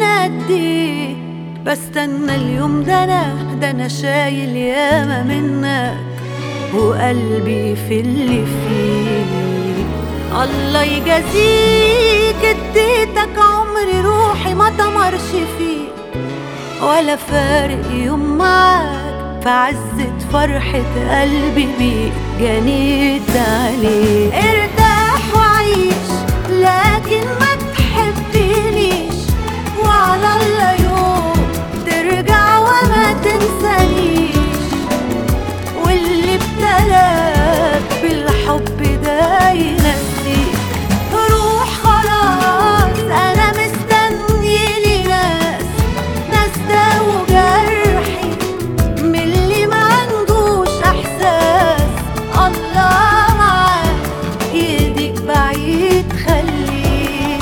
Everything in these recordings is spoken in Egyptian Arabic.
قدي بستنى اليوم ده انا ده انا شايل ياما منك وقلبي في اللي فيه الله يجازيك اديتك عمري روحي ما تمرش فيه ولا فارق يوم معاك في عزة فرحة قلبي بيك جنيت عليك ارتاح وعيش لكن ما تحبنيش وعلى الله يوم ترجع وما تنسانيش واللي ابتلاك بالحب ده ينسيك روح خلاص انا مستني لي ناس ناس داووا جرحي من اللي ما عندوش احساس الله معاك ايدك بعيد خليك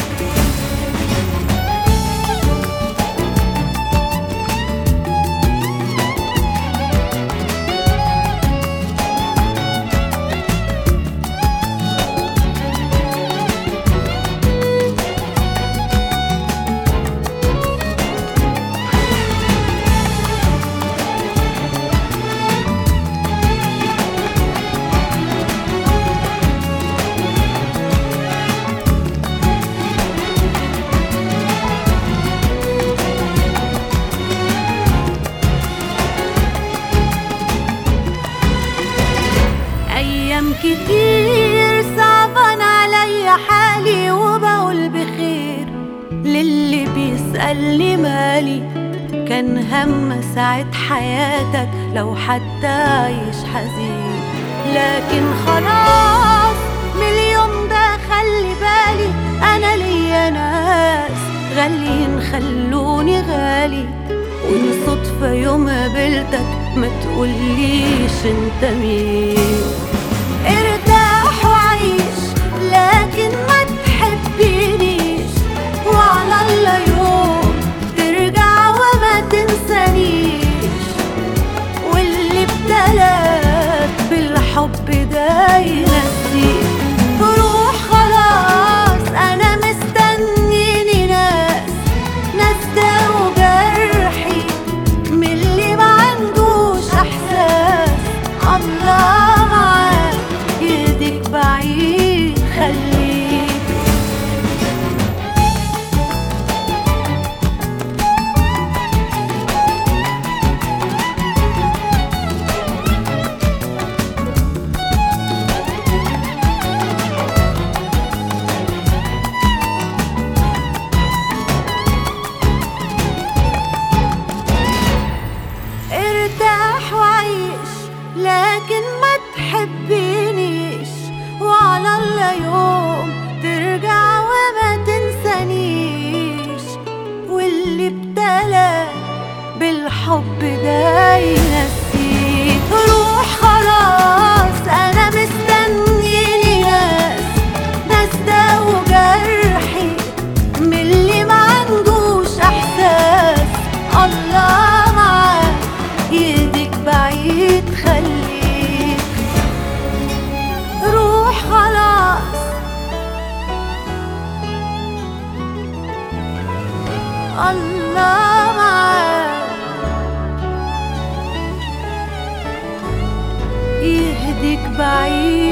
أيام كتير صعبان عليا حالي وبقول بخير للي بيسألني مالي كان هم ساعة حياتك لو حتى عايش حزين لكن خلاص من اليوم ده خلي بالي أنا ليا ناس غاليين خلوني غالي وإن صدفة يوم قابلتك ما تقوليش انت مين ارتاح وعيش لكن ما تحبنيش وعلى الله يوم ترجع وما تنسانيش واللي ابتلاك بالحب ده ينسيك روح خلاص انا مستني لي ناس ناس داووا جرحي من اللي ما عندوش احساس الله معاك ايدك بعيد خليك ارتاح وعيش لكن ما تحبنيش وعلى الله يوم ترجع وما تنسانيش واللي ابتلى بالحب ده ينسيك روح خلاص انا مستني لي ناس ناس داووا جرحي من اللي ما عندوش احساس الله معاك ايدك بعيد خليك روح خلاص الله معاك يهديك بعيد